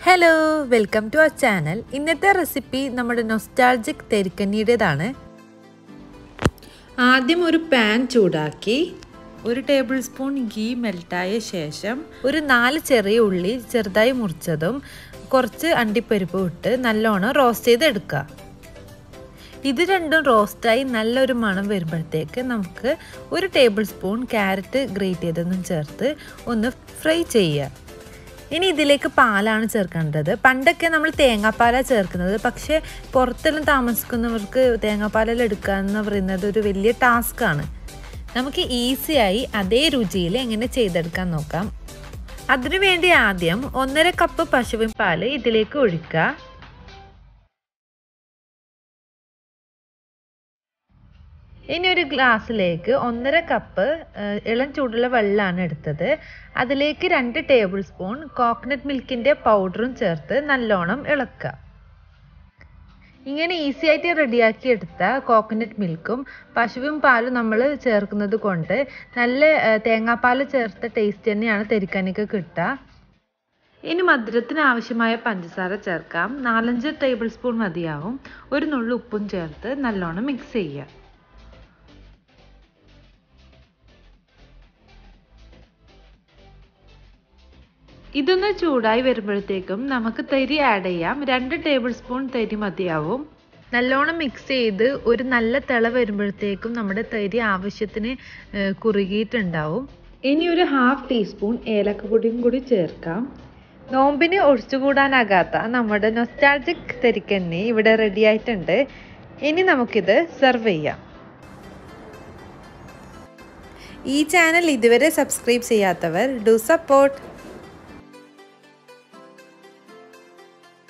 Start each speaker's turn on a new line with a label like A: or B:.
A: hello welcome to our channel ഇന്നത്തെ recipe നമ്മുടെ nostalgic തെരിക്കഞ്ഞിയുടേതാണ് ആദ്യം ഒരു പാൻ ചൂടാക്കി ഒരു ടേബിൾ സ്പൂൺ ഗീ മെൽറ്റായ ശേഷം ഒരു നാല് ചെറിയ ഉള്ളി ചെറുതായി മുറിച്ചതും കുറച്ച് അണ്ടിപ്പരിപ്പ് ഇട്ട് നല്ലോണം റോസ്റ്റ് ചെയ്തെടുക്കുക ഇത് രണ്ടും റോസ്റ്റായി നല്ലൊരു മണം വരുമ്പോഴത്തേക്ക് നമുക്ക് ഒരു ടേബിൾ സ്പൂൺ ക്യാരറ്റ് ഗ്രേറ്റ് ചെയ്തതും ചേർത്ത് ഒന്ന് ഫ്രൈ ചെയ്യുക ഇനി ഇതിലേക്ക് പാലാണ് ചേർക്കേണ്ടത് പണ്ടൊക്കെ നമ്മൾ തേങ്ങാപ്പാലാണ് ചേർക്കുന്നത് പക്ഷേ പുറത്തെല്ലാം താമസിക്കുന്നവർക്ക് തേങ്ങാപ്പാലെല്ലാം എടുക്കുക എന്ന് പറയുന്നത് ഒരു വലിയ ടാസ്ക്കാണ് നമുക്ക് ഈസിയായി അതേ രുചിയിൽ എങ്ങനെ ചെയ്തെടുക്കാൻ നോക്കാം അതിനുവേണ്ടി ആദ്യം ഒന്നര കപ്പ് പശുവിൻ പാല് ഇതിലേക്ക് ഒഴിക്കുക ഇനി ഒരു ഗ്ലാസ്സിലേക്ക് ഒന്നര കപ്പ് ഇളം ചൂടുള്ള വെള്ളമാണ് എടുത്തത് അതിലേക്ക് രണ്ട് ടേബിൾ സ്പൂൺ കോക്കനട്ട് മിൽക്കിൻ്റെ പൗഡറും ചേർത്ത് നല്ലോണം ഇളക്കുക ഇങ്ങനെ ഈസി ആയിട്ട് റെഡിയാക്കി എടുത്ത കോക്കനട്ട് മിൽക്കും പശുവും പാലും നമ്മൾ ചേർക്കുന്നത് കൊണ്ട് നല്ല തേങ്ങാപ്പാൽ ചേർത്ത ടേസ്റ്റ് തന്നെയാണ് തെരിക്കാനൊക്കെ കിട്ടുക ഇനി മധുരത്തിന് ആവശ്യമായ പഞ്ചസാര ചേർക്കാം നാലഞ്ച് ടേബിൾ സ്പൂൺ മതിയാവും ഒരു നുള്ളു ഉപ്പും ചേർത്ത് നല്ലോണം മിക്സ് ചെയ്യുക ഇതൊന്ന് ചൂടായി വരുമ്പോഴത്തേക്കും നമുക്ക് തരി ആഡ് ചെയ്യാം രണ്ട് ടേബിൾ സ്പൂൺ തരി മതിയാവും നല്ലോണം മിക്സ് ചെയ്ത് ഒരു നല്ല തിള വരുമ്പോഴത്തേക്കും നമ്മുടെ തരി ആവശ്യത്തിന് കുറുകിയിട്ടുണ്ടാവും ഇനി ഒരു ഹാഫ് ടീസ്പൂൺ ഏലക്കപ്പൊടിയും കൂടി ചേർക്കാം നോമ്പിന് ഒഴിച്ചുകൂടാനാകാത്ത നമ്മുടെ നൊസ്റ്റാൾജിക് തരിക്കന്നെ ഇവിടെ റെഡി ആയിട്ടുണ്ട് ഇനി നമുക്കിത് സെർവ് ചെയ്യാം ഈ ചാനൽ ഇതുവരെ സബ്സ്ക്രൈബ് ചെയ്യാത്തവർ ഡു സപ്പോർട്ട്